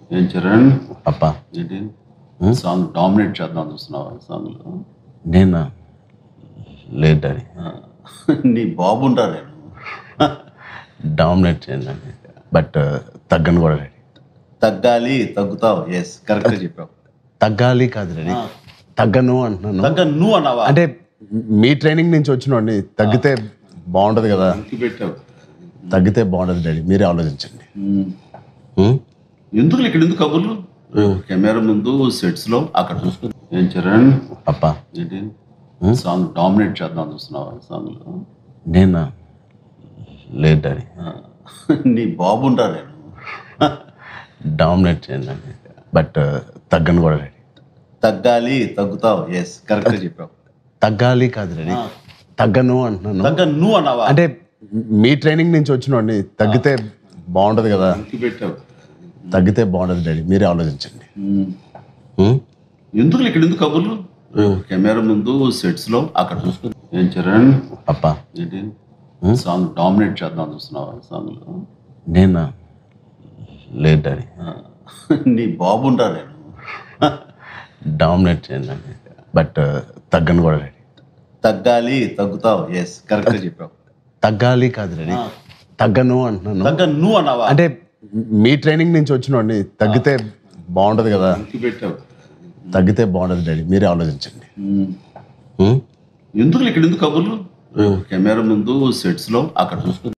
ఏం చరణ్ అప్ప ఏంటి సాంగ్ డామినేట్ చేద్దాం చూస్తున్నావా సాంగ్లో నేను లేదు డాడీ నీ బాబుంటా నేను డామినేట్ చేయండి బట్ తగ్గను కూడా డాడీ తగ్గాలి తగ్గుతావు ఎస్ కరెక్ట్ చెప్పావు తగ్గాలి కాదు డాడీ తగ్గను అంటున్నాను తగ్గ నువ్వు అన్నావా అంటే మీ ట్రైనింగ్ నుంచి వచ్చినోడిని తగ్గితే బాగుంటుంది కదా ఇంటికి పెట్టావు తగ్గితే బాగుంటుంది డాడీ మీరే ఆలోచించండి ఉమ్. ఉం? ఎందుకు ఇక్కడ ఎందుకు కబుర్లు కెమెరా ముందు సెట్స్ లో అక్కడ చూసుకుని ఏం చరణ్ అప్ప ఏంటి సాంగ్ డామినేట్ చేద్దాం చూస్తున్నావా సాంగ్లో నేను లేదు డాడీ నీ బాబుంటా నేను డామినేట్ చేయండి బట్ తగ్గను కూడా డాడీ తగ్గాలి తగ్గుతావు ఎస్ కరెక్ట్ చెప్పావు తగ్గాలి కాదు డాడీ తగ్గను అంటున్నాను తగ్గ నువ్వు అన్నావా అంటే మీ ట్రైనింగ్ నుంచి వచ్చినోడిని తగ్గితే బాగుంటుంది కదా ఇంటికి పెట్టావు తగ్గితే బాగుంటుంది డాడీ మీరే ఆలోచించండి ఉమ్. ఉం? ఎందుకు ఇక్కడ ఎందుకు కబుర్లు కెమెరా ముందు సెట్స్ లో అక్కడ చూసుకుని ఏం చరణ్ అప్ప ఏంటి సాంగ్ డామినేట్ చేద్దాం చూస్తున్నావా సాంగ్లో నేను లేదు డాడీ నీ బాబుంటా నేను డామినేట్ చేయండి బట్ తగ్గను కూడా డాడీ తగ్గాలి తగ్గుతావు ఎస్ కరెక్ట్ చెప్పావు తగ్గాలి కాదు డాడీ తగ్గను అంటున్నాను తగ్గ నువ్వు అన్నావా అంటే మీ ట్రైనింగ్ నుంచి వచ్చినోడిని తగ్గితే బాగుంటుంది కదా ఇంటికి పెట్టావు తగ్గితే బాగుంటుంది డాడీ మీరే ఆలోచించండి ఉమ్. ఉం? ఎందుకు ఇక్కడ ఎందుకు కబుర్లు కెమెరా ముందు సెట్స్ లో అక్కడ చూసుకుని